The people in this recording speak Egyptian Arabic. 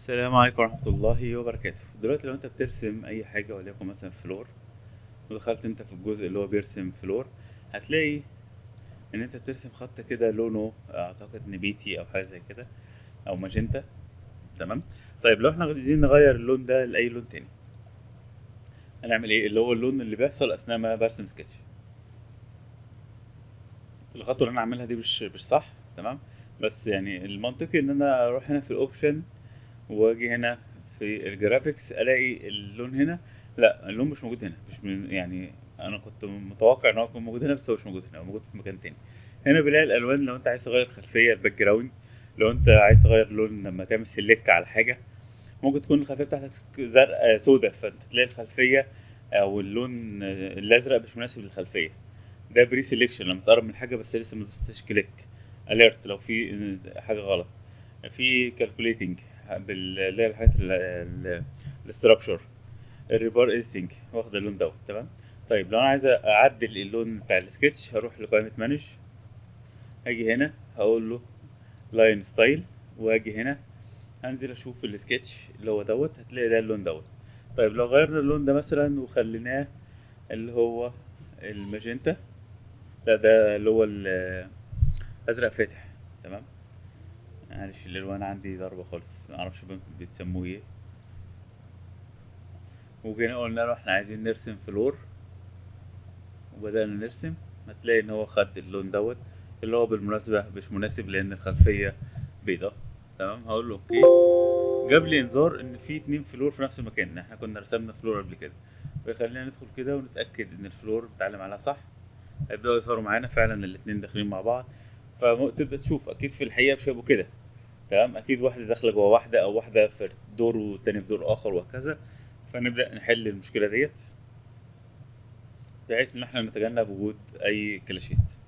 السلام عليكم ورحمة الله وبركاته دلوقتي لو انت بترسم اي حاجة وليكن مثلا فلور ودخلت انت في الجزء اللي هو بيرسم فلور هتلاقي ان انت بترسم خط كده لونه اعتقد نبيتي او حاجة زي كده او ماجنتا تمام طيب لو احنا عايزين نغير اللون ده لاي لون تاني هنعمل ايه اللي هو اللون اللي بيحصل اثناء ما برسم سكتش الخطوة اللي انا عاملها دي مش مش صح تمام بس يعني المنطقي ان انا اروح هنا في الاوبشن واجي هنا في الجرافيكس الاقي اللون هنا لا اللون مش موجود هنا مش من يعني انا كنت متوقع ان هو يكون موجود هنا بس هو مش موجود هنا هو موجود في مكان تاني هنا بلاقي الالوان لو انت عايز تغير خلفيه الباك جراوند لو انت عايز تغير لون لما تعمل سيلكت على حاجه ممكن تكون الخلفيه بتاعتك زرق سودا فانت تلاقي الخلفيه او اللون الازرق مش مناسب للخلفيه ده بري سيلكشن لما تقرب من حاجه بس لسه ما دوستش كليك اليرت لو في حاجه غلط في كالكوليتنج اللي هي الحاجات الاستراكشر الريبار ايديتنج واخد اللون دوت تمام طيب لو انا عايز اعدل اللون بتاع السكتش هروح لقائمه مانج هاجي هنا هقول له لاين ستايل واجي هنا هنزل اشوف السكتش اللي هو دوت هتلاقي ده اللون دوت طيب لو غيرنا اللون ده مثلا وخليناه اللي هو الماجنتا لا ده اللي هو الازرق فاتح تمام معلش الالوان عندي ضربة خالص معرفش بتسموه ايه وجينا قلنا له احنا عايزين نرسم فلور وبدأنا نرسم هتلاقي ان هو خد اللون دوت اللي هو بالمناسبة مش مناسب لان الخلفية بيضة تمام هقول له اوكي جاب لي انذار ان في اتنين فلور في نفس المكان احنا كنا رسمنا فلور قبل كده ويخلينا ندخل كده ونتأكد ان الفلور بتعلم عليها صح هيبدأوا يظهروا معانا فعلا الاتنين داخلين مع بعض فتبدأ تشوف اكيد في الحقيقة مش هيبقوا كده تمام اكيد واحده داخله جوه واحده او واحده في دور والتاني في دور اخر وهكذا فنبدا نحل المشكله ديت بحيث ان احنا نتجنب وجود اي كلاشيت